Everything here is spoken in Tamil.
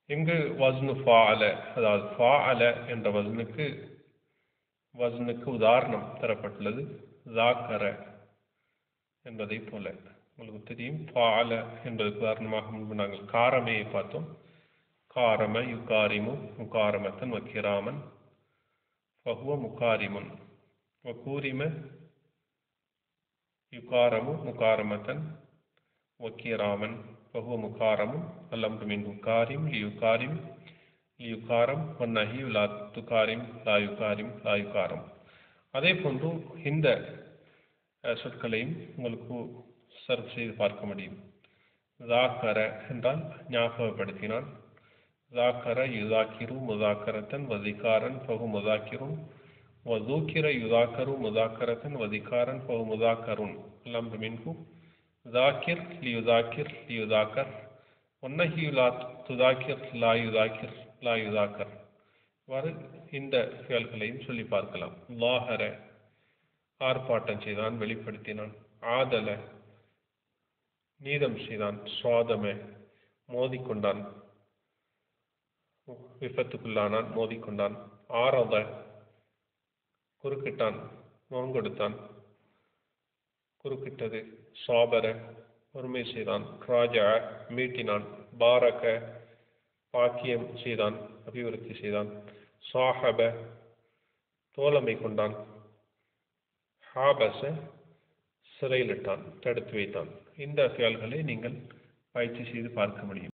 இங்கு வஸ்னு ஃபாஅல அதாவது ஃபாஅல என்ற வஸ்னுக்கு வஸ்னுக்கு உதாரணம் தரப்பட்டுள்ளது ஜாக்கர என்பதை போல உங்களுக்கு தெரியும் ஃபாஅல என்பதற்கு உதாரணமாக முன்பு நாங்கள் காரமையை பார்த்தோம் காரம யுகாரிமு முகாரமத்தன் வக்கிராமன் ஃபஹுவ முகாரிமுன் வகூரிம யுகாரமு முகாரமத்தன் வக்கிராமன் فهو مكارم الأمر منه كارم ليكارم ليكارم والنهي لا تكارم لا يكارم لا يكارم அதே போன்று இந்த சொற்களையும் உங்களுக்கு சர்வ் செய்து பார்க்க முடியும் ஜாக்கர என்றால் ஞாபகப்படுத்தினான் ஜாக்கர யுதாக்கிரு முதாக்கரத்தன் வதிகாரன் பகு முதாக்கிரும் வதூக்கிர யுதாக்கரு முதாக்கரத்தன் வதிகாரன் பகு முதாக்கருன் அல்லாம் மின்கு ذاكر ليذاكر ليذاكر والنهي لا تذاكر لا يذاكر لا يذاكر இவ்வாறு இந்த செயல்களையும் சொல்லி பார்க்கலாம் லாஹர ஆர்ப்பாட்டம் செய்தான் வெளிப்படுத்தினான் ஆதல நீதம் செய்தான் சுவாதம மோதிக்கொண்டான் விபத்துக்குள்ளானான் மோதிக்கொண்டான் ஆரத குறுக்கிட்டான் முகம் கொடுத்தான் குறுக்கிட்டது சாபர பொறுமை செய்தான் ராஜா மீட்டினான் பாரக பாக்கியம் செய்தான் அபிவிருத்தி செய்தான் சாஹப தோழமை கொண்டான் ஹாபச சிறையிலிட்டான் தடுத்து வைத்தான் இந்த செயல்களை நீங்கள் பயிற்சி செய்து பார்க்க முடியும்